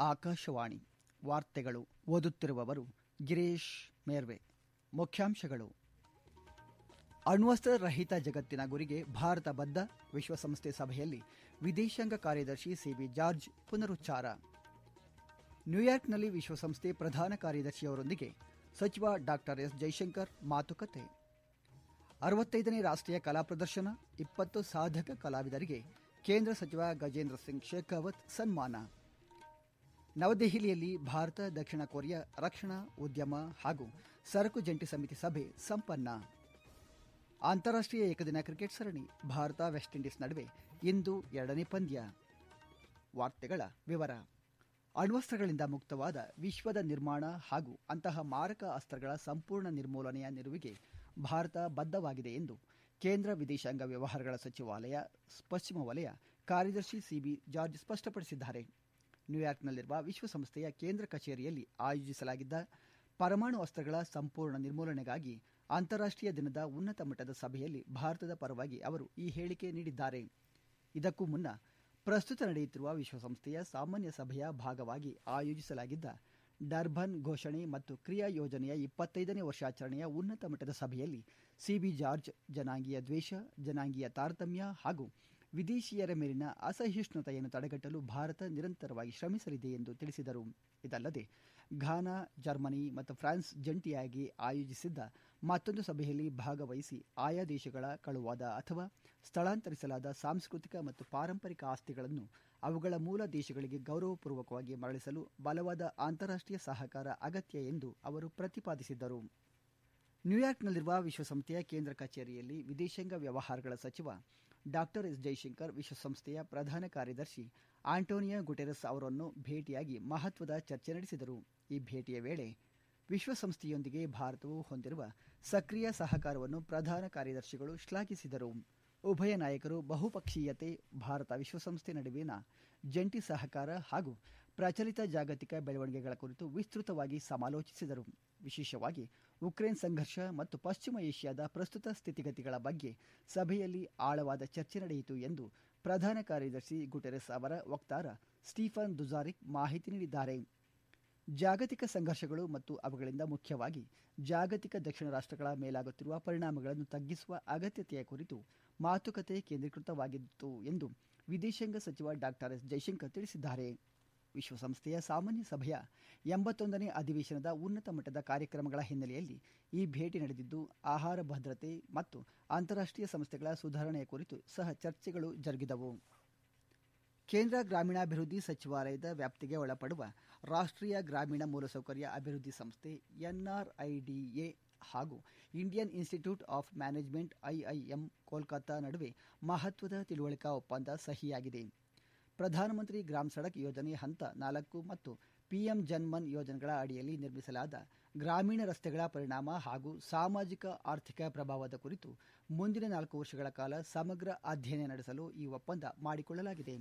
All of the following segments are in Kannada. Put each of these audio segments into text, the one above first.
ಆಕಾಶವಾಣಿ ವಾರ್ತೆಗಳು ಓದುತ್ತಿರುವವರು ಗಿರೀಶ್ ಮೇರ್ವೆ ಮುಖ್ಯಾಂಶಗಳು ಅಣ್ವಸ್ತ್ರ ರಹಿತ ಜಗತ್ತಿನ ಗುರಿಗೆ ಭಾರತ ಬದ್ಧ ವಿಶ್ವಸಂಸ್ಥೆ ಸಭೆಯಲ್ಲಿ ವಿದೇಶಾಂಗ ಕಾರ್ಯದರ್ಶಿ ಸಿಬಿ ಜಾರ್ಜ್ ಪುನರುಚ್ಚಾರ ನ್ಯೂಯಾರ್ಕ್ನಲ್ಲಿ ವಿಶ್ವಸಂಸ್ಥೆ ಪ್ರಧಾನ ಕಾರ್ಯದರ್ಶಿಯವರೊಂದಿಗೆ ಸಚಿವ ಡಾಕ್ಟರ್ ಎಸ್ ಜೈಶಂಕರ್ ಮಾತುಕತೆ ಅರವತ್ತೈದನೇ ರಾಷ್ಟ್ರೀಯ ಕಲಾ ಪ್ರದರ್ಶನ ಇಪ್ಪತ್ತು ಸಾಧಕ ಕಲಾವಿದರಿಗೆ ಕೇಂದ್ರ ಸಚಿವ ಗಜೇಂದ್ರ ಸಿಂಗ್ ಶೇಖಾವತ್ ಸನ್ಮಾನ ನವದೆಹಲಿಯಲ್ಲಿ ಭಾರತ ದಕ್ಷಿಣ ಕೊರಿಯಾ ರಕ್ಷಣಾ ಉದ್ಯಮ ಹಾಗೂ ಸರಕು ಜಂಟಿ ಸಮಿತಿ ಸಭೆ ಸಂಪನ್ನ ಅಂತಾರಾಷ್ಟ್ರೀಯ ಏಕದಿನ ಕ್ರಿಕೆಟ್ ಸರಣಿ ಭಾರತ ವೆಸ್ಟ್ ಇಂಡೀಸ್ ನಡುವೆ ಇಂದು ಎರಡನೇ ಪಂದ್ಯ ವಾರ್ತೆಗಳ ವಿವರ ಅಣ್ವಸ್ತ್ರಗಳಿಂದ ಮುಕ್ತವಾದ ವಿಶ್ವದ ನಿರ್ಮಾಣ ಹಾಗೂ ಅಂತಹ ಮಾರಕ ಅಸ್ತ್ರಗಳ ಸಂಪೂರ್ಣ ನಿರ್ಮೂಲನೆಯ ನಿಲುವಿಗೆ ಭಾರತ ಬದ್ಧವಾಗಿದೆ ಎಂದು ಕೇಂದ್ರ ವಿದೇಶಾಂಗ ವ್ಯವಹಾರಗಳ ಸಚಿವಾಲಯ ಪಶ್ಚಿಮ ವಲಯ ಕಾರ್ಯದರ್ಶಿ ಸಿಬಿ ಜಾರ್ಜ್ ಸ್ಪಷ್ಟಪಡಿಸಿದ್ದಾರೆ ನ್ಯೂಯಾರ್ಕ್ನಲ್ಲಿರುವ ವಿಶ್ವಸಂಸ್ಥೆಯ ಕೇಂದ್ರ ಕಚೇರಿಯಲ್ಲಿ ಆಯೋಜಿಸಲಾಗಿದ್ದ ಪರಮಾಣು ಅಸ್ತ್ರಗಳ ಸಂಪೂರ್ಣ ನಿರ್ಮೂಲನೆಗಾಗಿ ಅಂತಾರಾಷ್ಟ್ರೀಯ ದಿನದ ಉನ್ನತ ಮಟ್ಟದ ಸಭೆಯಲ್ಲಿ ಭಾರತದ ಪರವಾಗಿ ಅವರು ಈ ಹೇಳಿಕೆ ನೀಡಿದ್ದಾರೆ ಇದಕ್ಕೂ ಮುನ್ನ ಪ್ರಸ್ತುತ ನಡೆಯುತ್ತಿರುವ ವಿಶ್ವಸಂಸ್ಥೆಯ ಸಾಮಾನ್ಯ ಸಭೆಯ ಭಾಗವಾಗಿ ಆಯೋಜಿಸಲಾಗಿದ್ದ ಡರ್ಬನ್ ಘೋಷಣೆ ಮತ್ತು ಕ್ರಿಯಾ ಯೋಜನೆಯ ಇಪ್ಪತ್ತೈದನೇ ವರ್ಷಾಚರಣೆಯ ಉನ್ನತ ಮಟ್ಟದ ಸಭೆಯಲ್ಲಿ ಸಿಬಿ ಜಾರ್ಜ್ ಜನಾಂಗೀಯ ದ್ವೇಷ ಜನಾಂಗೀಯ ತಾರತಮ್ಯ ಹಾಗೂ ವಿದೇಶಿಯರ ಮೇಲಿನ ಅಸಹಿಷ್ಣುತೆಯನ್ನು ತಡೆಗಟ್ಟಲು ಭಾರತ ನಿರಂತರವಾಗಿ ಶ್ರಮಿಸಲಿದೆ ಎಂದು ತಿಳಿಸಿದರು ಇದಲ್ಲದೆ ಘಾನಾ ಜರ್ಮನಿ ಮತ್ತು ಫ್ರಾನ್ಸ್ ಜಂಟಿಯಾಗಿ ಆಯೋಜಿಸಿದ್ದ ಮತ್ತೊಂದು ಸಭೆಯಲ್ಲಿ ಭಾಗವಹಿಸಿ ಆಯಾ ದೇಶಗಳ ಕಳುವಾದ ಅಥವಾ ಸ್ಥಳಾಂತರಿಸಲಾದ ಸಾಂಸ್ಕೃತಿಕ ಮತ್ತು ಪಾರಂಪರಿಕ ಆಸ್ತಿಗಳನ್ನು ಅವುಗಳ ಮೂಲ ದೇಶಗಳಿಗೆ ಗೌರವಪೂರ್ವಕವಾಗಿ ಮರಳಿಸಲು ಬಲವಾದ ಅಂತಾರಾಷ್ಟ್ರೀಯ ಸಹಕಾರ ಅಗತ್ಯ ಎಂದು ಅವರು ಪ್ರತಿಪಾದಿಸಿದ್ದರು ನ್ಯೂಯಾರ್ಕ್ನಲ್ಲಿರುವ ವಿಶ್ವಸಂಸ್ಥೆಯ ಕೇಂದ್ರ ಕಚೇರಿಯಲ್ಲಿ ವಿದೇಶಾಂಗ ವ್ಯವಹಾರಗಳ ಸಚಿವ ಡಾಕ್ಟರ್ ಎಸ್ ಜೈಶಂಕರ್ ವಿಶ್ವಸಂಸ್ಥೆಯ ಪ್ರಧಾನ ಕಾರ್ಯದರ್ಶಿ ಆಂಟೋನಿಯೋ ಗುಟೆರಸ್ ಅವರನ್ನು ಭೇಟಿಯಾಗಿ ಮಹತ್ವದ ಚರ್ಚೆ ನಡೆಸಿದರು ಈ ಭೇಟಿಯ ವೇಳೆ ವಿಶ್ವಸಂಸ್ಥೆಯೊಂದಿಗೆ ಭಾರತವು ಹೊಂದಿರುವ ಸಕ್ರಿಯ ಸಹಕಾರವನ್ನು ಪ್ರಧಾನ ಕಾರ್ಯದರ್ಶಿಗಳು ಶ್ಲಾಘಿಸಿದರು ಉಭಯ ನಾಯಕರು ಬಹುಪಕ್ಷೀಯತೆ ಭಾರತ ವಿಶ್ವಸಂಸ್ಥೆ ನಡುವಿನ ಜಂಟಿ ಸಹಕಾರ ಹಾಗೂ ಪ್ರಚಲಿತ ಜಾಗತಿಕ ಬೆಳವಣಿಗೆಗಳ ಕುರಿತು ವಿಸ್ತೃತವಾಗಿ ಸಮಾಲೋಚಿಸಿದರು ವಿಶೇಷವಾಗಿ ಉಕ್ರೇನ್ ಸಂಘರ್ಷ ಮತ್ತು ಪಶ್ಚಿಮ ಏಷ್ಯಾದ ಪ್ರಸ್ತುತ ಸ್ಥಿತಿಗತಿಗಳ ಬಗ್ಗೆ ಸಭೆಯಲ್ಲಿ ಆಳವಾದ ಚರ್ಚೆ ನಡೆಯಿತು ಎಂದು ಪ್ರಧಾನ ಕಾರ್ಯದರ್ಶಿ ಗುಟೆರೆಸ್ ಅವರ ವಕ್ತಾರ ಸ್ಟೀಫನ್ ದುಜಾರಿಕ್ ಮಾಹಿತಿ ನೀಡಿದ್ದಾರೆ ಜಾಗತಿಕ ಸಂಘರ್ಷಗಳು ಮತ್ತು ಅವುಗಳಿಂದ ಮುಖ್ಯವಾಗಿ ಜಾಗತಿಕ ದಕ್ಷಿಣ ರಾಷ್ಟ್ರಗಳ ಮೇಲಾಗುತ್ತಿರುವ ಪರಿಣಾಮಗಳನ್ನು ತಗ್ಗಿಸುವ ಅಗತ್ಯತೆಯ ಕುರಿತು ಮಾತುಕತೆ ಕೇಂದ್ರೀಕೃತವಾಗಿತ್ತು ಎಂದು ವಿದೇಶಾಂಗ ಸಚಿವ ಡಾಕ್ಟರ್ ಎಸ್ ಜೈಶಂಕರ್ ತಿಳಿಸಿದ್ದಾರೆ ವಿಶ್ವಸಂಸ್ಥೆಯ ಸಾಮಾನ್ಯ ಸಭೆಯ ಎಂಬತ್ತೊಂದನೇ ಅಧಿವೇಶನದ ಉನ್ನತ ಮಟ್ಟದ ಕಾರ್ಯಕ್ರಮಗಳ ಹಿನ್ನೆಲೆಯಲ್ಲಿ ಈ ಭೇಟಿ ನಡೆದಿದ್ದು ಆಹಾರ ಭದ್ರತೆ ಮತ್ತು ಅಂತಾರಾಷ್ಟ್ರೀಯ ಸಂಸ್ಥೆಗಳ ಸುಧಾರಣೆಯ ಕುರಿತು ಸಹ ಚರ್ಚೆಗಳು ಜರುಗಿದವು ಕೇಂದ್ರ ಗ್ರಾಮೀಣಾಭಿವೃದ್ಧಿ ಸಚಿವಾಲಯದ ವ್ಯಾಪ್ತಿಗೆ ಒಳಪಡುವ ರಾಷ್ಟ್ರೀಯ ಗ್ರಾಮೀಣ ಮೂಲಸೌಕರ್ಯ ಅಭಿವೃದ್ಧಿ ಸಂಸ್ಥೆ ಎನ್ಆರ್ಐಡಿಎ ಹಾಗೂ Indian Institute of Management IIM Kolkata ನಡುವೆ ಮಹತ್ವದ ತಿಳುವಳಿಕಾ ಒಪ್ಪಂದ ಸಹಿಯಾಗಿದೆ ಪ್ರಧಾನಮಂತ್ರಿ ಗ್ರಾಮ್ ಸಡಕ್ ಯೋಜನೆ ಹಂತ ನಾಲ್ಕು ಮತ್ತು ಪಿಎಂ ಜನ್ಮನ್ ಯೋಜನೆಗಳ ಅಡಿಯಲ್ಲಿ ನಿರ್ಮಿಸಲಾದ ಗ್ರಾಮೀಣ ರಸ್ತೆಗಳ ಪರಿಣಾಮ ಹಾಗೂ ಸಾಮಾಜಿಕ ಆರ್ಥಿಕ ಪ್ರಭಾವದ ಕುರಿತು ಮುಂದಿನ ನಾಲ್ಕು ವರ್ಷಗಳ ಕಾಲ ಸಮಗ್ರ ಅಧ್ಯಯನ ನಡೆಸಲು ಈ ಒಪ್ಪಂದ ಮಾಡಿಕೊಳ್ಳಲಾಗಿದೆ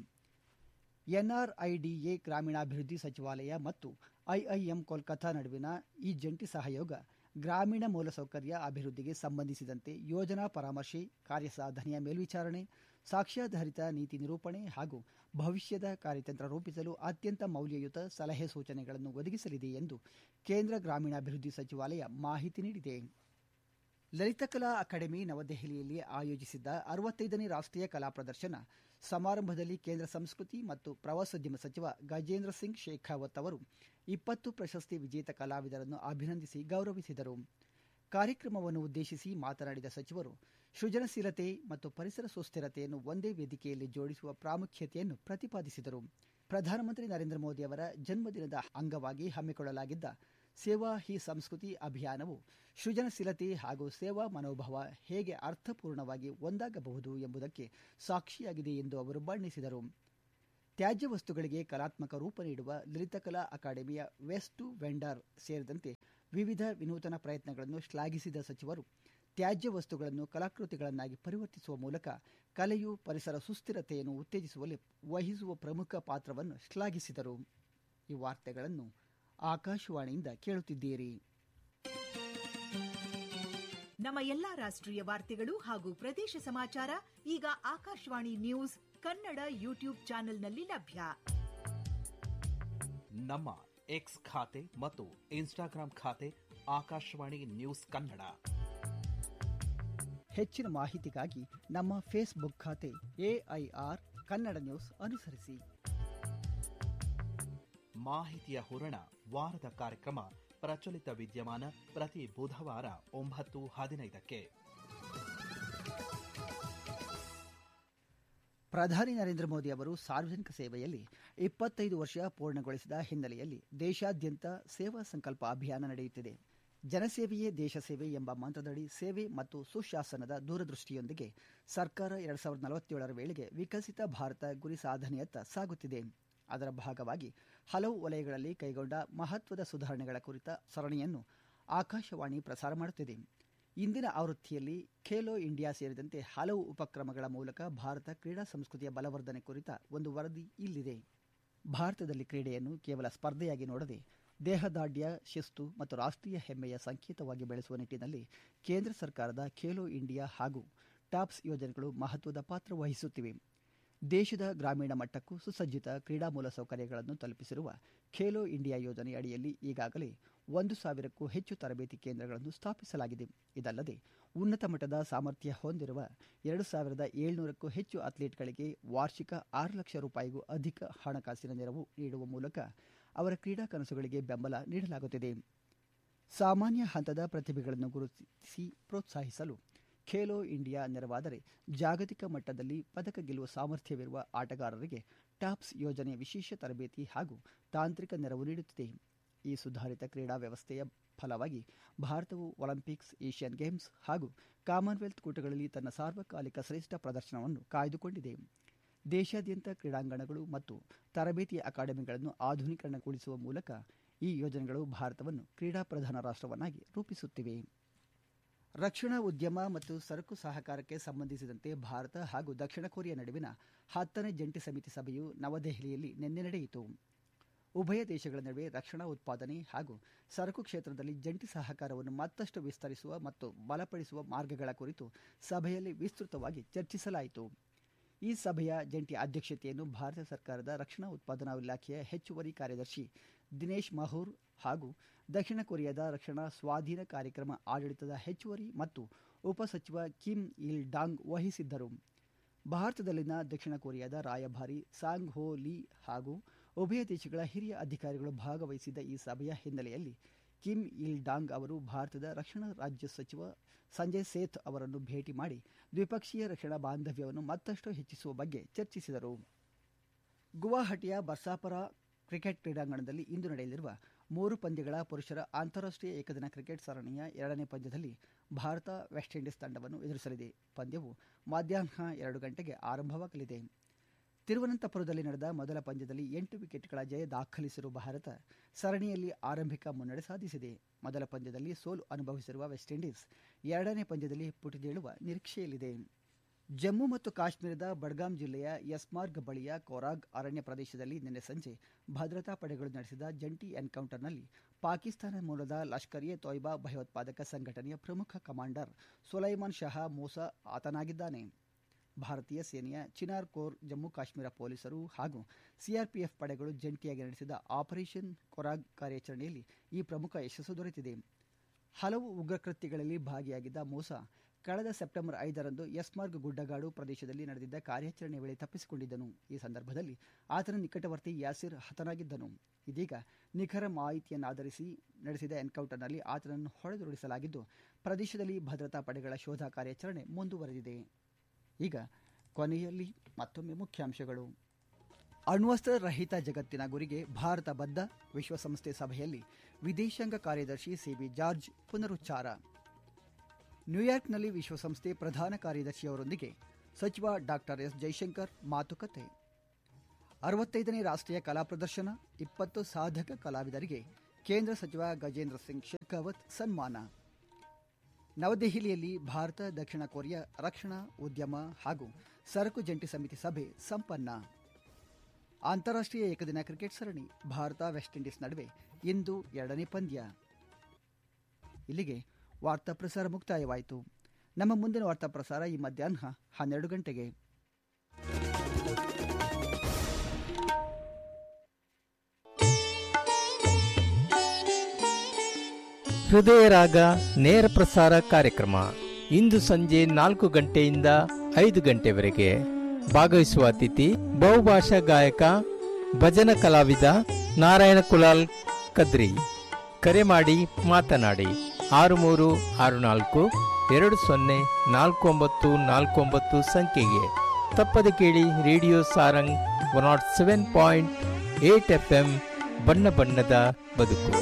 ಎನ್ಆರ್ಐಡಿಎ ಗ್ರಾಮೀಣಾಭಿವೃದ್ಧಿ ಸಚಿವಾಲಯ ಮತ್ತು ಐಐಎಂ ಕೋಲ್ಕತ್ತಾ ನಡುವಿನ ಈ ಜಂಟಿ ಸಹಯೋಗ ಗ್ರಾಮೀಣ ಮೂಲಸೌಕರ್ಯ ಅಭಿವೃದ್ಧಿಗೆ ಸಂಬಂಧಿಸಿದಂತೆ ಯೋಜನಾ ಪರಾಮರ್ಶೆ ಕಾರ್ಯಸಾಧನೆಯ ಮೇಲ್ವಿಚಾರಣೆ ಸಾಕ್ಷ್ಯಾಧಾರಿತ ನೀತಿ ನಿರೂಪಣೆ ಹಾಗೂ ಭವಿಷ್ಯದ ಕಾರ್ಯತಂತ್ರ ರೂಪಿಸಲು ಅತ್ಯಂತ ಮೌಲ್ಯಯುತ ಸಲಹೆ ಸೂಚನೆಗಳನ್ನು ಒದಗಿಸಲಿದೆ ಎಂದು ಕೇಂದ್ರ ಗ್ರಾಮೀಣಾಭಿವೃದ್ಧಿ ಸಚಿವಾಲಯ ಮಾಹಿತಿ ನೀಡಿದೆ ಲಲಿತಕಲಾ ಅಕಾಡೆಮಿ ನವದೆಹಲಿಯಲ್ಲಿ ಆಯೋಜಿಸಿದ್ದ ಅರವತ್ತೈದನೇ ರಾಷ್ಟ್ರೀಯ ಕಲಾ ಪ್ರದರ್ಶನ ಸಮಾರಂಭದಲ್ಲಿ ಕೇಂದ್ರ ಸಂಸ್ಕೃತಿ ಮತ್ತು ಪ್ರವಾಸೋದ್ಯಮ ಸಚಿವ ಗಜೇಂದ್ರ ಸಿಂಗ್ ಶೇಖಾವತ್ ಅವರು ಇಪ್ಪತ್ತು ಪ್ರಶಸ್ತಿ ವಿಜೇತ ಕಲಾವಿದರನ್ನು ಅಭಿನಂದಿಸಿ ಗೌರವಿಸಿದರು ಕಾರ್ಯಕ್ರಮವನ್ನು ಉದ್ದೇಶಿಸಿ ಮಾತನಾಡಿದ ಸಚಿವರು ಸೃಜನಶೀಲತೆ ಮತ್ತು ಪರಿಸರ ಸುಸ್ಥಿರತೆಯನ್ನು ಒಂದೇ ವೇದಿಕೆಯಲ್ಲಿ ಜೋಡಿಸುವ ಪ್ರಾಮುಖ್ಯತೆಯನ್ನು ಪ್ರತಿಪಾದಿಸಿದರು ಪ್ರಧಾನಮಂತ್ರಿ ನರೇಂದ್ರ ಮೋದಿ ಅವರ ಜನ್ಮದಿನದ ಅಂಗವಾಗಿ ಹಮ್ಮಿಕೊಳ್ಳಲಾಗಿದ್ದ ಸೇವಾ ಹಿ ಸಂಸ್ಕೃತಿ ಅಭಿಯಾನವು ಸೃಜನಶೀಲತೆ ಹಾಗೂ ಸೇವಾ ಮನೋಭಾವ ಹೇಗೆ ಅರ್ಥಪೂರ್ಣವಾಗಿ ಒಂದಾಗಬಹುದು ಎಂಬುದಕ್ಕೆ ಸಾಕ್ಷಿಯಾಗಿದೆ ಎಂದು ಅವರು ಬಣ್ಣಿಸಿದರು ತ್ಯಾಜ್ಯ ವಸ್ತುಗಳಿಗೆ ಕಲಾತ್ಮಕ ರೂಪ ನೀಡುವ ಲಲಿತಕಲಾ ಅಕಾಡೆಮಿಯ ವೆಸ್ಟ್ ಟು ವೆಂಡರ್ ಸೇರಿದಂತೆ ವಿವಿಧ ವಿನೂತನ ಪ್ರಯತ್ನಗಳನ್ನು ಶ್ಲಾಘಿಸಿದ ಸಚಿವರು ತ್ಯಾಜ್ಯ ವಸ್ತುಗಳನ್ನು ಕಲಾಕೃತಿಗಳನ್ನಾಗಿ ಪರಿವರ್ತಿಸುವ ಮೂಲಕ ಕಲೆಯು ಪರಿಸರ ಸುಸ್ಥಿರತೆಯನ್ನು ಉತ್ತೇಜಿಸುವಲ್ಲಿ ವಹಿಸುವ ಪ್ರಮುಖ ಪಾತ್ರವನ್ನು ಶ್ಲಾಘಿಸಿದರು ಈ ವಾರ್ತೆಗಳನ್ನು ಆಕಾಶವಾಣಿಯಿಂದ ಕೇಳುತ್ತಿದ್ದೀರಿ ನಮ್ಮ ಎಲ್ಲಾ ರಾಷ್ಟ್ರೀಯ ವಾರ್ತೆಗಳು ಹಾಗೂ ಪ್ರದೇಶ ಸಮಾಚಾರ ಈಗ ಆಕಾಶವಾಣಿ ನ್ಯೂಸ್ ಕನ್ನಡ ಯೂಟ್ಯೂಬ್ ಚಾನೆಲ್ನಲ್ಲಿ ಲಭ್ಯ ನಮ್ಮ ಎಕ್ಸ್ ಖಾತೆ ಮತ್ತು ಇನ್ಸ್ಟಾಗ್ರಾಂ ಖಾತೆ ಆಕಾಶವಾಣಿ ನ್ಯೂಸ್ ಕನ್ನಡ ಹೆಚ್ಚಿನ ಮಾಹಿತಿಗಾಗಿ ನಮ್ಮ ಫೇಸ್ಬುಕ್ ಖಾತೆ ಎಐಆರ್ ಕನ್ನಡ ನ್ಯೂಸ್ ಅನುಸರಿಸಿ ಮಾಹಿತಿಯ ಹೂರಣ ವಾರದ ಕಾರ್ಯಕ್ರಮ ಪ್ರಚಲಿತ ವಿದ್ಯಮಾನ ಪ್ರತಿ ಬುಧವಾರ ಒಂಬತ್ತು ಹದಿನೈದಕ್ಕೆ ಪ್ರಧಾನಿ ನರೇಂದ್ರ ಮೋದಿ ಅವರು ಸಾರ್ವಜನಿಕ ಸೇವೆಯಲ್ಲಿ ಇಪ್ಪತ್ತೈದು ವರ್ಷ ಪೂರ್ಣಗೊಳಿಸಿದ ಹಿನ್ನೆಲೆಯಲ್ಲಿ ದೇಶಾದ್ಯಂತ ಸೇವಾ ಸಂಕಲ್ಪ ಅಭಿಯಾನ ನಡೆಯುತ್ತಿದೆ ಜನಸೇವೆಯೇ ದೇಶ ಸೇವೆ ಎಂಬ ಮಂತ್ರದಡಿ ಸೇವೆ ಮತ್ತು ಸುಶಾಸನದ ದೂರದೃಷ್ಟಿಯೊಂದಿಗೆ ಸರ್ಕಾರ ಎರಡ್ ಸಾವಿರದ ನಲವತ್ತೇಳರ ವೇಳೆಗೆ ವಿಕಸಿತ ಭಾರತ ಗುರಿ ಸಾಧನೆಯತ್ತ ಸಾಗುತ್ತಿದೆ ಅದರ ಭಾಗವಾಗಿ ಹಲವು ವಲಯಗಳಲ್ಲಿ ಕೈಗೊಂಡ ಮಹತ್ವದ ಸುಧಾರಣೆಗಳ ಕುರಿತ ಸರಣಿಯನ್ನು ಆಕಾಶವಾಣಿ ಪ್ರಸಾರ ಮಾಡುತ್ತಿದೆ ಇಂದಿನ ಆವೃತ್ತಿಯಲ್ಲಿ ಖೇಲೋ ಇಂಡಿಯಾ ಸೇರಿದಂತೆ ಹಲವು ಉಪಕ್ರಮಗಳ ಮೂಲಕ ಭಾರತ ಕ್ರೀಡಾ ಸಂಸ್ಕೃತಿಯ ಬಲವರ್ಧನೆ ಕುರಿತ ಒಂದು ವರದಿ ಇಲ್ಲಿದೆ ಭಾರತದಲ್ಲಿ ಕ್ರೀಡೆಯನ್ನು ಕೇವಲ ಸ್ಪರ್ಧೆಯಾಗಿ ನೋಡದೆ ದೇಹದಾಢ್ಯ ಶಿಸ್ತು ಮತ್ತು ರಾಷ್ಟ್ರೀಯ ಹೆಮ್ಮೆಯ ಸಂಕೇತವಾಗಿ ಬೆಳೆಸುವ ನಿಟ್ಟಿನಲ್ಲಿ ಕೇಂದ್ರ ಸರ್ಕಾರದ ಖೇಲೋ ಇಂಡಿಯಾ ಹಾಗೂ ಟಾಪ್ಸ್ ಯೋಜನೆಗಳು ಮಹತ್ವದ ಪಾತ್ರ ವಹಿಸುತ್ತಿವೆ ದೇಶದ ಗ್ರಾಮೀಣ ಮಟ್ಟಕ್ಕೂ ಸುಸಜ್ಜಿತ ಕ್ರೀಡಾ ಮೂಲಸೌಕರ್ಯಗಳನ್ನು ತಲುಪಿಸಿರುವ ಖೇಲೋ ಇಂಡಿಯಾ ಯೋಜನೆ ಅಡಿಯಲ್ಲಿ ಈಗಾಗಲೇ ಒಂದು ಸಾವಿರಕ್ಕೂ ಹೆಚ್ಚು ತರಬೇತಿ ಕೇಂದ್ರಗಳನ್ನು ಸ್ಥಾಪಿಸಲಾಗಿದೆ ಇದಲ್ಲದೆ ಉನ್ನತ ಮಟ್ಟದ ಸಾಮರ್ಥ್ಯ ಹೊಂದಿರುವ ಎರಡು ಸಾವಿರದ ಏಳ್ನೂರಕ್ಕೂ ಹೆಚ್ಚು ಅಥ್ಲೀಟ್ಗಳಿಗೆ ವಾರ್ಷಿಕ ಆರು ಲಕ್ಷ ರೂಪಾಯಿಗೂ ಅಧಿಕ ಹಣಕಾಸಿನ ನೆರವು ನೀಡುವ ಮೂಲಕ ಅವರ ಕ್ರೀಡಾ ಕನಸುಗಳಿಗೆ ಬೆಂಬಲ ನೀಡಲಾಗುತ್ತಿದೆ ಸಾಮಾನ್ಯ ಹಂತದ ಪ್ರತಿಭೆಗಳನ್ನು ಗುರುತಿಸಿ ಪ್ರೋತ್ಸಾಹಿಸಲು ಖೇಲೋ ಇಂಡಿಯಾ ನೆರವಾದರೆ ಜಾಗತಿಕ ಮಟ್ಟದಲ್ಲಿ ಪದಕ ಗೆಲ್ಲುವ ಸಾಮರ್ಥ್ಯವಿರುವ ಆಟಗಾರರಿಗೆ ಟಾಪ್ಸ್ ಯೋಜನೆ ವಿಶೇಷ ತರಬೇತಿ ಹಾಗೂ ತಾಂತ್ರಿಕ ನೆರವು ನೀಡುತ್ತಿದೆ ಈ ಸುಧಾರಿತ ಕ್ರೀಡಾ ವ್ಯವಸ್ಥೆಯ ಫಲವಾಗಿ ಭಾರತವು ಒಲಿಂಪಿಕ್ಸ್ ಏಷ್ಯನ್ ಗೇಮ್ಸ್ ಹಾಗೂ ಕಾಮನ್ವೆಲ್ತ್ ಕೂಟಗಳಲ್ಲಿ ತನ್ನ ಸಾರ್ವಕಾಲಿಕ ಶ್ರೇಷ್ಠ ಪ್ರದರ್ಶನವನ್ನು ಕಾಯ್ದುಕೊಂಡಿದೆ ದೇಶಾದ್ಯಂತ ಕ್ರೀಡಾಂಗಣಗಳು ಮತ್ತು ತರಬೇತಿ ಅಕಾಡೆಮಿಗಳನ್ನು ಆಧುನೀಕರಣಗೊಳಿಸುವ ಮೂಲಕ ಈ ಯೋಜನೆಗಳು ಭಾರತವನ್ನು ಕ್ರೀಡಾ ಪ್ರಧಾನ ರಾಷ್ಟ್ರವನ್ನಾಗಿ ರೂಪಿಸುತ್ತಿವೆ ರಕ್ಷಣಾ ಉದ್ಯಮ ಮತ್ತು ಸರಕು ಸಹಕಾರಕ್ಕೆ ಸಂಬಂಧಿಸಿದಂತೆ ಭಾರತ ಹಾಗೂ ದಕ್ಷಿಣ ಕೊರಿಯಾ ನಡುವಿನ ಹತ್ತನೇ ಜಂಟಿ ಸಮಿತಿ ಸಭೆಯು ನವದೆಹಲಿಯಲ್ಲಿ ನಿನ್ನೆ ನಡೆಯಿತು ಉಭಯ ದೇಶಗಳ ನಡುವೆ ರಕ್ಷಣಾ ಉತ್ಪಾದನೆ ಹಾಗೂ ಸರಕು ಕ್ಷೇತ್ರದಲ್ಲಿ ಜಂಟಿ ಸಹಕಾರವನ್ನು ಮತ್ತಷ್ಟು ವಿಸ್ತರಿಸುವ ಮತ್ತು ಬಲಪಡಿಸುವ ಮಾರ್ಗಗಳ ಕುರಿತು ಸಭೆಯಲ್ಲಿ ವಿಸ್ತೃತವಾಗಿ ಚರ್ಚಿಸಲಾಯಿತು ಈ ಸಭೆಯ ಜಂಟಿ ಅಧ್ಯಕ್ಷತೆಯನ್ನು ಭಾರತ ಸರ್ಕಾರದ ರಕ್ಷಣಾ ಉತ್ಪಾದನಾ ಇಲಾಖೆಯ ಹೆಚ್ಚುವರಿ ಕಾರ್ಯದರ್ಶಿ ದಿನೇಶ್ ಮಹೂರ್ ಹಾಗೂ ದಕ್ಷಿಣ ಕೊರಿಯಾದ ರಕ್ಷಣಾ ಸ್ವಾಧೀನ ಕಾರ್ಯಕ್ರಮ ಆಡಳಿತದ ಹೆಚ್ಚುವರಿ ಮತ್ತು ಉಪಸಚಿವ ಕಿಮ್ ಇಲ್ ಡಾಂಗ್ ವಹಿಸಿದ್ದರು ಭಾರತದಲ್ಲಿನ ದಕ್ಷಿಣ ಕೊರಿಯಾದ ರಾಯಭಾರಿ ಸಾಂಗ್ ಹೋ ಲೀ ಹಾಗೂ ಉಭಯ ದೇಶಗಳ ಹಿರಿಯ ಅಧಿಕಾರಿಗಳು ಭಾಗವಹಿಸಿದ್ದ ಈ ಸಭೆಯ ಹಿನ್ನೆಲೆಯಲ್ಲಿ ಕಿಮ್ ಇಲ್ ಡಾಂಗ್ ಅವರು ಭಾರತದ ರಕ್ಷಣಾ ರಾಜ್ಯ ಸಚಿವ ಸಂಜಯ್ ಸೇಥ್ ಅವರನ್ನು ಭೇಟಿ ಮಾಡಿ ದ್ವಿಪಕ್ಷೀಯ ರಕ್ಷಣಾ ಬಾಂಧವ್ಯವನ್ನು ಮತ್ತಷ್ಟು ಹೆಚ್ಚಿಸುವ ಬಗ್ಗೆ ಚರ್ಚಿಸಿದರು ಗುವಾಹಟಿಯ ಬರ್ಸಾಪರ ಕ್ರಿಕೆಟ್ ಕ್ರೀಡಾಂಗಣದಲ್ಲಿ ಇಂದು ನಡೆಯಲಿರುವ ಮೂರು ಪಂದ್ಯಗಳ ಪುರುಷರ ಅಂತಾರಾಷ್ಟ್ರೀಯ ಏಕದಿನ ಕ್ರಿಕೆಟ್ ಸರಣಿಯ ಎರಡನೇ ಪಂದ್ಯದಲ್ಲಿ ಭಾರತ ವೆಸ್ಟ್ ಇಂಡೀಸ್ ತಂಡವನ್ನು ಎದುರಿಸಲಿದೆ ಪಂದ್ಯವು ಮಧ್ಯಾಹ್ನ ಎರಡು ಗಂಟೆಗೆ ಆರಂಭವಾಗಲಿದೆ ತಿರುವನಂತಪುರದಲ್ಲಿ ನಡೆದ ಮೊದಲ ಪಂದ್ಯದಲ್ಲಿ ಎಂಟು ವಿಕೆಟ್ಗಳ ಜಯ ದಾಖಲಿಸಿರುವ ಭಾರತ ಸರಣಿಯಲ್ಲಿ ಆರಂಭಿಕ ಮುನ್ನಡೆ ಸಾಧಿಸಿದೆ ಮೊದಲ ಪಂದ್ಯದಲ್ಲಿ ಸೋಲು ಅನುಭವಿಸಿರುವ ವೆಸ್ಟ್ ಇಂಡೀಸ್ ಎರಡನೇ ಪಂದ್ಯದಲ್ಲಿ ಪುಟಿದೇಳುವ ನಿರೀಕ್ಷೆಯಲ್ಲಿದೆ ಜಮ್ಮು ಮತ್ತು ಕಾಶ್ಮೀರದ ಬಡ್ಗಾಮ್ ಜಿಲ್ಲೆಯ ಯಸ್ಮಾರ್ಗ್ ಬಳಿಯ ಕೊರಾಗ್ ಅರಣ್ಯ ಪ್ರದೇಶದಲ್ಲಿ ನಿನ್ನೆ ಸಂಜೆ ಭದ್ರತಾ ಪಡೆಗಳು ನಡೆಸಿದ ಜಂಟಿ ಎನ್ಕೌಂಟರ್ನಲ್ಲಿ ಪಾಕಿಸ್ತಾನ ಮೂಲದ ಲಷ್ಕರ್ ಎ ತೊಯ್ಬಾ ಭಯೋತ್ಪಾದಕ ಸಂಘಟನೆಯ ಪ್ರಮುಖ ಕಮಾಂಡರ್ ಸುಲೈಮಾನ್ ಶಹಾ ಮೂಸಾ ಆತನಾಗಿದ್ದಾನೆ ಭಾರತೀಯ ಸೇನೆಯ ಚಿನಾರ್ ಕೋರ್ ಜಮ್ಮು ಕಾಶ್ಮೀರ ಪೊಲೀಸರು ಹಾಗೂ ಸಿಆರ್ಪಿಎಫ್ ಪಡೆಗಳು ಜಂಟಿಯಾಗಿ ನಡೆಸಿದ ಆಪರೇಷನ್ ಕೊರಾಗ್ ಕಾರ್ಯಾಚರಣೆಯಲ್ಲಿ ಈ ಪ್ರಮುಖ ಯಶಸ್ಸು ದೊರೆತಿದೆ ಹಲವು ಉಗ್ರಕೃತ್ಯಗಳಲ್ಲಿ ಭಾಗಿಯಾಗಿದ್ದ ಮೂಸಾ ಕಳೆದ ಸೆಪ್ಟೆಂಬರ್ ಐದರಂದು ಯಸ್ಮಾರ್ಗ್ ಗುಡ್ಡಗಾಡು ಪ್ರದೇಶದಲ್ಲಿ ನಡೆದಿದ್ದ ಕಾರ್ಯಾಚರಣೆ ವೇಳೆ ತಪ್ಪಿಸಿಕೊಂಡಿದ್ದನು ಈ ಸಂದರ್ಭದಲ್ಲಿ ಆತನ ನಿಕಟವರ್ತಿ ಯಾಸಿರ್ ಹತನಾಗಿದ್ದನು ಇದೀಗ ನಿಖರ ಮಾಹಿತಿಯನ್ನಾಧರಿಸಿ ನಡೆಸಿದ ಎನ್ಕೌಂಟರ್ನಲ್ಲಿ ಆತನನ್ನು ಹೊಡೆದುರುಳಿಸಲಾಗಿದ್ದು ಪ್ರದೇಶದಲ್ಲಿ ಭದ್ರತಾ ಪಡೆಗಳ ಶೋಧ ಕಾರ್ಯಾಚರಣೆ ಮುಂದುವರೆದಿದೆ ಈಗ ಕೊನೆಯಲ್ಲಿ ಮತ್ತೊಮ್ಮೆ ಮುಖ್ಯಾಂಶಗಳು ಅಣ್ವಸ್ತ್ರ ರಹಿತ ಜಗತ್ತಿನ ಗುರಿಗೆ ಭಾರತ ಬದ್ಧ ವಿಶ್ವಸಂಸ್ಥೆ ಸಭೆಯಲ್ಲಿ ವಿದೇಶಾಂಗ ಕಾರ್ಯದರ್ಶಿ ಸಿಬಿ ಜಾರ್ಜ್ ಪುನರುಚ್ಚಾರ ನ್ಯೂಯಾರ್ಕ್ನಲ್ಲಿ ವಿಶ್ವಸಂಸ್ಥೆ ಪ್ರಧಾನ ಕಾರ್ಯದರ್ಶಿಯವರೊಂದಿಗೆ ಸಚಿವ ಡಾಕ್ಟರ್ ಎಸ್ ಜೈಶಂಕರ್ ಮಾತುಕತೆ ಅರವತ್ತೈದನೇ ರಾಷ್ಟ್ರೀಯ ಕಲಾ ಪ್ರದರ್ಶನ ಇಪ್ಪತ್ತು ಸಾಧಕ ಕಲಾವಿದರಿಗೆ ಕೇಂದ್ರ ಸಚಿವ ಗಜೇಂದ್ರ ಸಿಂಗ್ ಶೇಖಾವತ್ ಸನ್ಮಾನ ನವದೆಹಲಿಯಲ್ಲಿ ಭಾರತ ದಕ್ಷಿಣ ಕೊರಿಯಾ ರಕ್ಷಣಾ ಉದ್ಯಮ ಹಾಗೂ ಸರಕು ಜಂಟಿ ಸಮಿತಿ ಸಭೆ ಸಂಪನ್ನ ಅಂತಾರಾಷ್ಟ್ರೀಯ ಏಕದಿನ ಕ್ರಿಕೆಟ್ ಸರಣಿ ಭಾರತ ವೆಸ್ಟ್ ಇಂಡೀಸ್ ನಡುವೆ ಇಂದು ಎರಡನೇ ಪಂದ್ಯ ಇಲ್ಲಿಗೆ ವಾರ್ತಾ ಪ್ರಸಾರ ಮುಕ್ತಾಯವಾಯಿತು ನಮ್ಮ ಮುಂದಿನ ವಾರ್ತಾ ಪ್ರಸಾರ ಈ ಮಧ್ಯಾಹ್ನ ಹನ್ನೆರಡು ಗಂಟೆಗೆ ಹೃದಯ ರಾಗ ನೇರ ಪ್ರಸಾರ ಕಾರ್ಯಕ್ರಮ ಇಂದು ಸಂಜೆ ನಾಲ್ಕು ಗಂಟೆಯಿಂದ ಐದು ಗಂಟೆವರೆಗೆ ಭಾಗವಹಿಸುವ ಅತಿಥಿ ಬಹುಭಾಷಾ ಗಾಯಕ ಭಜನ ಕಲಾವಿದ ನಾರಾಯಣ ಕುಲಾಲ್ ಕದ್ರಿ ಕರೆ ಮಾಡಿ ಮಾತನಾಡಿ ಆರು ಮೂರು ಆರು ನಾಲ್ಕು ಎರಡು ಸೊನ್ನೆ ನಾಲ್ಕು ಒಂಬತ್ತು ನಾಲ್ಕು ಒಂಬತ್ತು ಸಂಖ್ಯೆಗೆ ತಪ್ಪದೆ ಕೇಳಿ radio Sarang one nought seven point eight F M ಬಣ್ಣ ಬಣ್ಣದ ಬದುಕು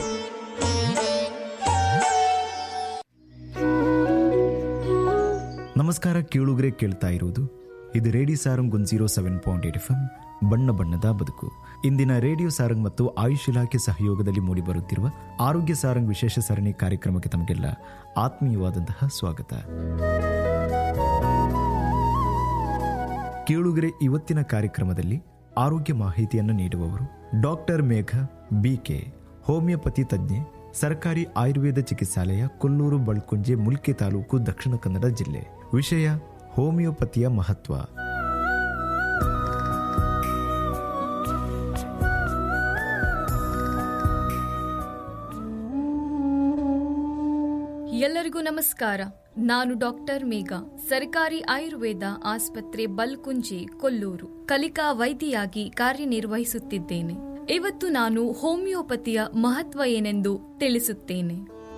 ನಮಸ್ಕಾರ ಕೇಳುಗರೆ ಕೇಳ್ತಾ ಇರುವುದು ಇದು radio Sarang one zero seven point eight F M ಬಣ್ಣ ಬಣ್ಣದ ಬದುಕು ಇಂದಿನ ರೇಡಿಯೋ ಸಾರಂಗ್ ಮತ್ತು ಆಯುಷ್ ಇಲಾಖೆ ಸಹಯೋಗದಲ್ಲಿ ಮೂಡಿಬರುತ್ತಿರುವ ಆರೋಗ್ಯ ಸಾರಂಗ್ ವಿಶೇಷ ಸರಣಿ ಕಾರ್ಯಕ್ರಮಕ್ಕೆ ತಮಗೆಲ್ಲ ಆತ್ಮೀಯವಾದಂತಹ ಸ್ವಾಗತ ಕೇಳುಗರೆ ಇವತ್ತಿನ ಕಾರ್ಯಕ್ರಮದಲ್ಲಿ ಆರೋಗ್ಯ ಮಾಹಿತಿಯನ್ನು ನೀಡುವವರು ಡಾಕ್ಟರ್ ಮೇಘ ಬಿಕೆ ಹೋಮಿಯೋಪತಿ ತಜ್ಞೆ ಸರ್ಕಾರಿ ಆಯುರ್ವೇದ ಚಿಕಿತ್ಸಾಲಯ ಕೊಲ್ಲೂರು ಬಳ್ಕುಂಜೆ ಮುಲ್ಕಿ ತಾಲೂಕು ದಕ್ಷಿಣ ಕನ್ನಡ ಜಿಲ್ಲೆ ವಿಷಯ ಹೋಮಿಯೋಪತಿಯ ಮಹತ್ವ ಎಲ್ಲರಿಗೂ ನಮಸ್ಕಾರ ನಾನು ಡಾಕ್ಟರ್ ಮೇಘಾ ಸರ್ಕಾರಿ ಆಯುರ್ವೇದ ಆಸ್ಪತ್ರೆ ಬಲ್ಕುಂಜಿ ಕೊಲ್ಲೂರು ಕಲಿಕಾ ವೈದ್ಯೆಯಾಗಿ ಕಾರ್ಯನಿರ್ವಹಿಸುತ್ತಿದ್ದೇನೆ ಇವತ್ತು ನಾನು ಹೋಮಿಯೋಪತಿಯ ಮಹತ್ವ ಏನೆಂದು ತಿಳಿಸುತ್ತೇನೆ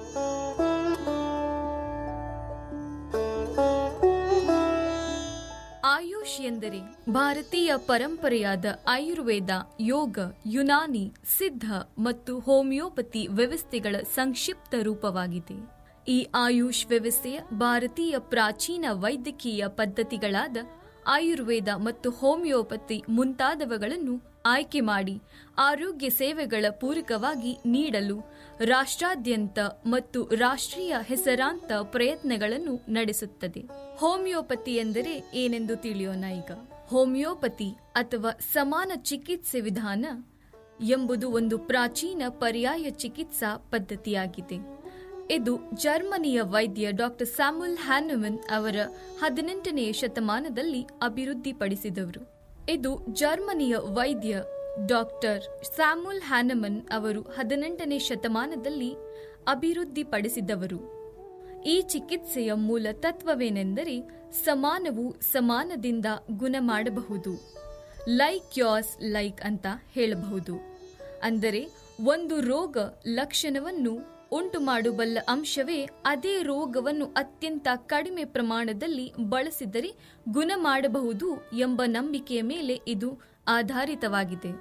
ಆಯುಷ್ ಎಂದರೆ ಭಾರತೀಯ ಪರಂಪರೆಯಾದ ಆಯುರ್ವೇದ ಯೋಗ ಯುನಾನಿ ಸಿದ್ಧ ಮತ್ತು ಹೋಮಿಯೋಪತಿ ವ್ಯವಸ್ಥೆಗಳ ಸಂಕ್ಷಿಪ್ತ ರೂಪವಾಗಿದೆ ಈ ಆಯುಷ್ ವ್ಯವಸ್ಥೆಯ ಭಾರತೀಯ ಪ್ರಾಚೀನ ವೈದ್ಯಕೀಯ ಪದ್ಧತಿಗಳಾದ ಆಯುರ್ವೇದ ಮತ್ತು ಹೋಮಿಯೋಪತಿ ಮುಂತಾದವುಗಳನ್ನು ಆಯ್ಕೆ ಮಾಡಿ ಆರೋಗ್ಯ ಸೇವೆಗಳ ಪೂರಕವಾಗಿ ನೀಡಲು ರಾಷ್ಟ್ರಾದ್ಯಂತ ಮತ್ತು ರಾಷ್ಟ್ರೀಯ ಹೆಸರಾಂತ ಪ್ರಯತ್ನಗಳನ್ನು ನಡೆಸುತ್ತದೆ ಹೋಮಿಯೋಪತಿ ಎಂದರೆ ಏನೆಂದು ತಿಳಿಯೋಣ ಈಗ ಹೋಮಿಯೋಪತಿ ಅಥವಾ ಸಮಾನ ಚಿಕಿತ್ಸೆ ವಿಧಾನ ಎಂಬುದು ಒಂದು ಪ್ರಾಚೀನ ಪರ್ಯಾಯ ಚಿಕಿತ್ಸಾ ಪದ್ಧತಿಯಾಗಿದೆ ಇದು ಜರ್ಮನಿಯ ವೈದ್ಯ ಡಾಕ್ಟರ್ ಸ್ಯಾಮುಲ್ ಹ್ಯಾನುಮನ್ ಅವರ ಹದಿನೆಂಟನೆಯ ಶತಮಾನದಲ್ಲಿ ಅಭಿವೃದ್ಧಿಪಡಿಸಿದವರು ಇದು ಜರ್ಮನಿಯ ವೈದ್ಯ ಡಾಕ್ಟರ್ ಸ್ಯಾಮುಲ್ ಹ್ಯಾನಮನ್ ಅವರು ಹದಿನೆಂಟನೇ ಶತಮಾನದಲ್ಲಿ ಅಭಿವೃದ್ಧಿಪಡಿಸಿದವರು ಈ ಚಿಕಿತ್ಸೆಯ ಮೂಲ ತತ್ವವೇನೆಂದರೆ ಸಮಾನವು ಸಮಾನದಿಂದ ಗುಣ ಮಾಡಬಹುದು ಲೈಕ್ ಯಾಸ್ ಲೈಕ್ ಅಂತ ಹೇಳಬಹುದು ಅಂದರೆ ಒಂದು ರೋಗ ಲಕ್ಷಣವನ್ನು ಉಂಟು ಮಾಡಬಲ್ಲ ಅಂಶವೇ ಅದೇ ರೋಗವನ್ನು ಅತ್ಯಂತ ಕಡಿಮೆ ಪ್ರಮಾಣದಲ್ಲಿ ಬಳಸಿದರೆ ಗುಣ ಮಾಡಬಹುದು ಎಂಬ ನಂಬಿಕೆಯ ಮೇಲೆ ಇದು ಆಧಾರಿತವಾಗಿದೆ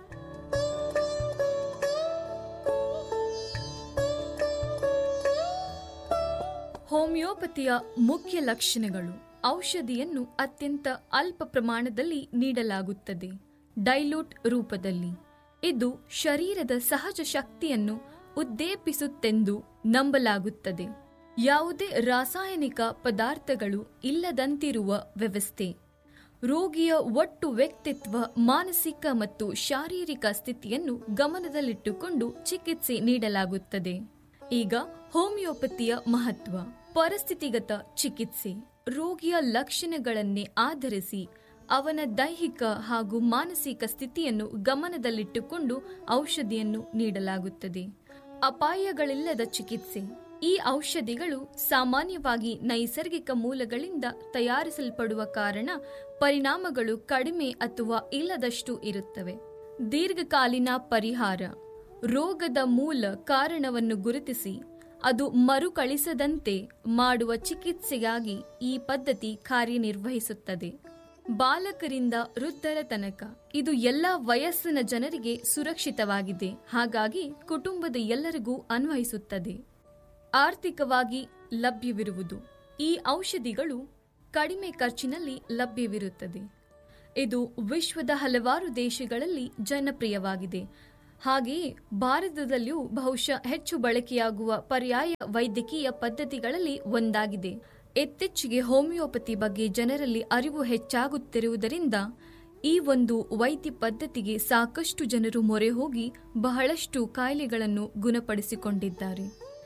ಹೋಮಿಯೋಪತಿಯ ಮುಖ್ಯ ಲಕ್ಷಣಗಳು ಔಷಧಿಯನ್ನು ಅತ್ಯಂತ ಅಲ್ಪ ಪ್ರಮಾಣದಲ್ಲಿ ನೀಡಲಾಗುತ್ತದೆ ಡೈಲ್ಯೂಟ್ ರೂಪದಲ್ಲಿ ಇದು ಶರೀರದ ಸಹಜ ಶಕ್ತಿಯನ್ನು ಉದ್ದೇಪಿಸುತ್ತೆಂದು ನಂಬಲಾಗುತ್ತದೆ ಯಾವುದೇ ರಾಸಾಯನಿಕ ಪದಾರ್ಥಗಳು ಇಲ್ಲದಂತಿರುವ ವ್ಯವಸ್ಥೆ ರೋಗಿಯ ಒಟ್ಟು ವ್ಯಕ್ತಿತ್ವ ಮಾನಸಿಕ ಮತ್ತು ಶಾರೀರಿಕ ಸ್ಥಿತಿಯನ್ನು ಗಮನದಲ್ಲಿಟ್ಟುಕೊಂಡು ಚಿಕಿತ್ಸೆ ನೀಡಲಾಗುತ್ತದೆ ಈಗ ಹೋಮಿಯೋಪತಿಯ ಮಹತ್ವ ಪರಿಸ್ಥಿತಿಗತ ಚಿಕಿತ್ಸೆ ರೋಗಿಯ ಲಕ್ಷಣಗಳನ್ನೇ ಆಧರಿಸಿ ಅವನ ದೈಹಿಕ ಹಾಗೂ ಮಾನಸಿಕ ಸ್ಥಿತಿಯನ್ನು ಗಮನದಲ್ಲಿಟ್ಟುಕೊಂಡು ಔಷಧಿಯನ್ನು ನೀಡಲಾಗುತ್ತದೆ ಅಪಾಯಗಳಿಲ್ಲದ ಚಿಕಿತ್ಸೆ ಈ ಔಷಧಿಗಳು ಸಾಮಾನ್ಯವಾಗಿ ನೈಸರ್ಗಿಕ ಮೂಲಗಳಿಂದ ತಯಾರಿಸಲ್ಪಡುವ ಕಾರಣ ಪರಿಣಾಮಗಳು ಕಡಿಮೆ ಅಥವಾ ಇಲ್ಲದಷ್ಟು ಇರುತ್ತವೆ ದೀರ್ಘಕಾಲೀನ ಪರಿಹಾರ ರೋಗದ ಮೂಲ ಕಾರಣವನ್ನು ಗುರುತಿಸಿ ಅದು ಮರುಕಳಿಸದಂತೆ ಮಾಡುವ ಚಿಕಿತ್ಸೆಗಾಗಿ ಈ ಪದ್ಧತಿ ಕಾರ್ಯನಿರ್ವಹಿಸುತ್ತದೆ ಬಾಲಕರಿಂದ ವೃದ್ಧರ ತನಕ ಇದು ಎಲ್ಲ ವಯಸ್ಸಿನ ಜನರಿಗೆ ಸುರಕ್ಷಿತವಾಗಿದೆ ಹಾಗಾಗಿ ಕುಟುಂಬದ ಎಲ್ಲರಿಗೂ ಅನ್ವಯಿಸುತ್ತದೆ ಆರ್ಥಿಕವಾಗಿ ಲಭ್ಯವಿರುವುದು ಈ ಔಷಧಿಗಳು ಕಡಿಮೆ ಖರ್ಚಿನಲ್ಲಿ ಲಭ್ಯವಿರುತ್ತದೆ ಇದು ವಿಶ್ವದ ಹಲವಾರು ದೇಶಗಳಲ್ಲಿ ಜನಪ್ರಿಯವಾಗಿದೆ ಹಾಗೆಯೇ ಭಾರತದಲ್ಲಿಯೂ ಬಹುಶಃ ಹೆಚ್ಚು ಬಳಕೆಯಾಗುವ ಪರ್ಯಾಯ ವೈದ್ಯಕೀಯ ಪದ್ಧತಿಗಳಲ್ಲಿ ಒಂದಾಗಿದೆ ಇತ್ತೀಚೆಗೆ ಹೋಮಿಯೋಪತಿ ಬಗ್ಗೆ ಜನರಲ್ಲಿ ಅರಿವು ಹೆಚ್ಚಾಗುತ್ತಿರುವುದರಿಂದ ಈ ಒಂದು ವೈದ್ಯ ಪದ್ಧತಿಗೆ ಸಾಕಷ್ಟು ಜನರು ಮೊರೆ ಹೋಗಿ ಬಹಳಷ್ಟು ಕಾಯಿಲೆಗಳನ್ನು ಗುಣಪಡಿಸಿಕೊಂಡಿದ್ದಾರೆ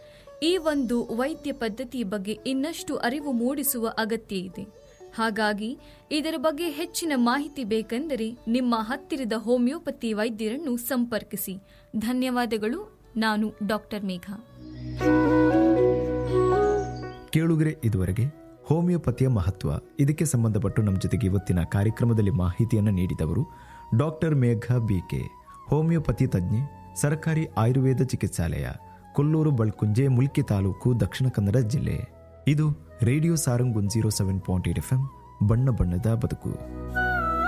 ಈ ಒಂದು ವೈದ್ಯ ಪದ್ಧತಿ ಬಗ್ಗೆ ಇನ್ನಷ್ಟು ಅರಿವು ಮೂಡಿಸುವ ಅಗತ್ಯ ಇದೆ ಹಾಗಾಗಿ ಇದರ ಬಗ್ಗೆ ಹೆಚ್ಚಿನ ಮಾಹಿತಿ ಬೇಕೆಂದರೆ ನಿಮ್ಮ ಹತ್ತಿರದ ಹೋಮಿಯೋಪತಿ ವೈದ್ಯರನ್ನು ಸಂಪರ್ಕಿಸಿ ಧನ್ಯವಾದಗಳು ನಾನು ಡಾಕ್ಟರ್ ಮೇಘಾ ಕೇಳುಗರೆ ಇದುವರೆಗೆ ಹೋಮಿಯೋಪತಿಯ ಮಹತ್ವ ಇದಕ್ಕೆ ಸಂಬಂಧಪಟ್ಟು ನಮ್ಮ ಜೊತೆಗೆ ಇವತ್ತಿನ ಕಾರ್ಯಕ್ರಮದಲ್ಲಿ ಮಾಹಿತಿಯನ್ನು ನೀಡಿದವರು ಡಾಕ್ಟರ್ ಮೇಘ ಬಿಕೆ ಹೋಮಿಯೋಪತಿ ತಜ್ಞೆ ಸರ್ಕಾರಿ ಆಯುರ್ವೇದ ಚಿಕಿತ್ಸಾಲಯ ಕೊಲ್ಲೂರು ಬಳ್ಕುಂಜೆ ಮುಲ್ಕಿ ತಾಲೂಕು ದಕ್ಷಿಣ ಕನ್ನಡ ಜಿಲ್ಲೆ ಇದು radio Sarang one zero seven point eight F M ಬಣ್ಣ ಬಣ್ಣದ ಬದುಕು